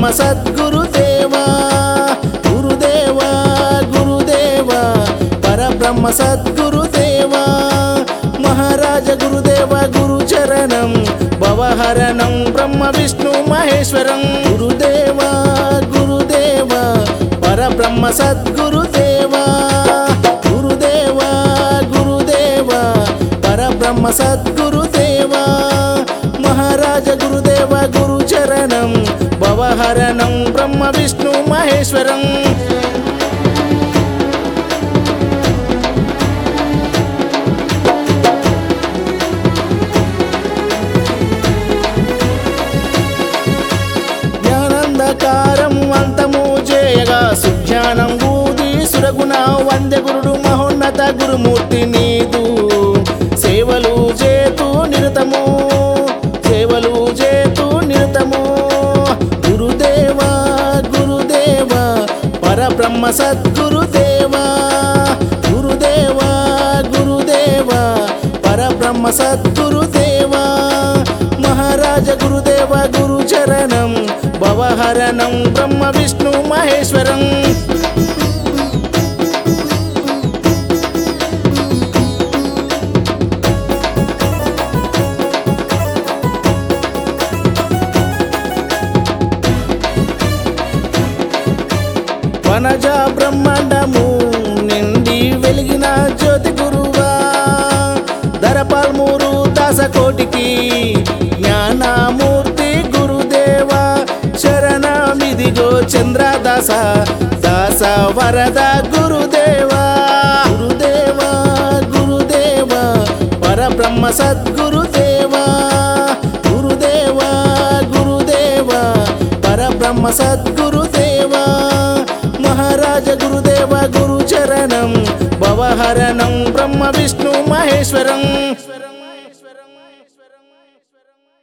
పరబ్రహ్మ సద్గురుదేవా గురుదేవా గురుదేవా పరబ్రహ్మ సద్గురుదేవా మహారాజ గురుదేవ గురుచరణం భవహరణం బ్రహ్మ విష్ణు మహేశ్వరం గురుదేవా గురుదేవా పరబ్రహ్మ సద్గురుదేవా గురుదేవా గురుదేవా పరబ్రహ్మ సద్గురుదేవా మహారాజ గురుదేవ గురుచరణం భవహరణం బ్రహ్మ విష్ణు మహేశ్వరం జ్ఞానందకారం అంతము చేయగా సుజ్ఞానం ఊది సురగుణ వంద్య గురుడు మహోన్నత గురుమూర్తి నీదు సేవలు చేతు నిరతము సేవలు చేతు నిరతము గురుదేవా గురుదేవా పరబ్రహ్మ సద్గురుదేవా గురుదేవా గురుదేవా పరబ్రహ్మ సద్గురుదేవా మహారాజ గురుదేవ గురుచరణం భవహరణం బ్రహ్మ విష్ణు మహేశ్వరం వనజ బ్రహ్మాండము నిండి వెలిగిన జ్యోతి గురువా ధరపాల్మూరు దాసకోటికి జ్ఞానమూర్తి గురుదేవా శరణమిదిగో చంద్రదాస దాస వరద గురుదేవా గురుదేవా గురుదేవా పరబ్రహ్మ సద్గురుదేవా గురుదేవా గురుదేవా పరబ్రహ్మ సద్గురుదేవా మహారాజ గురుదేవ గురుచరణం భవహరణం బ్రహ్మ విష్ణు మహేశ్వరం